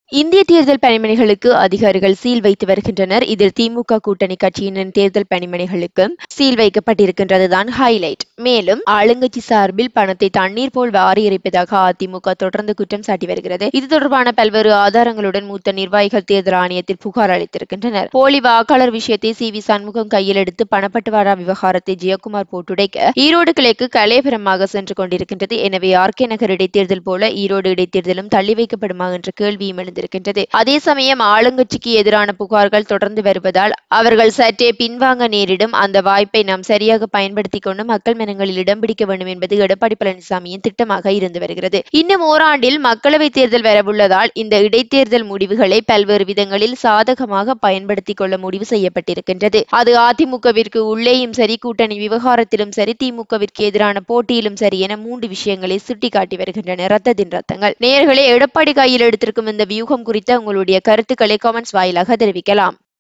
இந்திய தேர்தல் பணிமனைகளுக்கு அதிகாரிகள் சீல் வைத்து வருகின்றனர் இதில் திமுக கூட்டணி கட்சியினரின் தேர்தல் பணிமனைகளுக்கு சீல் வைக்கப்பட்டிருக்கின்றதுதான் ஹைலைட் மேலும் ஆளுங்கட்சி சார்பில் பணத்தை தண்ணீர் போல் வாரி இறைப்பதாக அதிமுக தொடர்ந்து குற்றம் சாட்டி வருகிறது இது தொடர்பான பல்வேறு ஆதாரங்களுடன் மூத்த நிர்வாகிகள் தேர்தல் ஆணையத்தில் புகார் அளித்திருக்கின்றனர் போலி வாக்காளர் விஷயத்தை சி வி சண்முகம் கையில் எடுத்து பணப்பட்டுவாரா விவகாரத்தை ஜெயக்குமார் போட்டுடைக்க ஈரோடு கிளைக்கு கலையபுரமாக சென்று கொண்டிருக்கின்றது எனவே ஆர்கே நகர் இடைத்தேர்தல் போல ஈரோடு இடைத்தேர்தலும் தள்ளி வைக்கப்படுமா என்ற கேள்வியும் எழுந்திருக்கின்றது அதே சமயம் ஆளுங்கட்சிக்கு எதிரான புகார்கள் தொடர்ந்து வருவதால் அவர்கள் சற்றே பின்வாங்க நேரிடும் அந்த வாய்ப்பை நாம் சரியாக பயன்படுத்திக் கொண்டு மக்கள் மனங்களில் இடம் பிடிக்க வேண்டும் என்பது எடப்பாடி பழனிசாமியின் திட்டமாக இருந்து வருகிறது இன்னும் ஓராண்டில் மக்களவைத் தேர்தல் வரவுள்ளதால் இந்த இடைத்தேர்தல் முடிவுகளை பல்வேறு விதங்களில் சாதகமாக பயன்படுத்திக் கொள்ள முடிவு செய்யப்பட்டிருக்கின்றது அது அதிமுகவிற்கு உள்ளேயும் சரி கூட்டணி விவகாரத்திலும் சரி திமுகவிற்கு எதிரான போட்டியிலும் சரி என மூன்று விஷயங்களை சுட்டிக்காட்டி வருகின்றன ரத்தத்தின் ரத்தங்கள் நேயர்களே எடப்பாடி கையில் எடுத்திருக்கும் இந்த வியூகம் குறித்த உங்களுடைய கருத்துக்களை கமெண்ட்ஸ் வாயிலாக தெரிவிக்கலாம்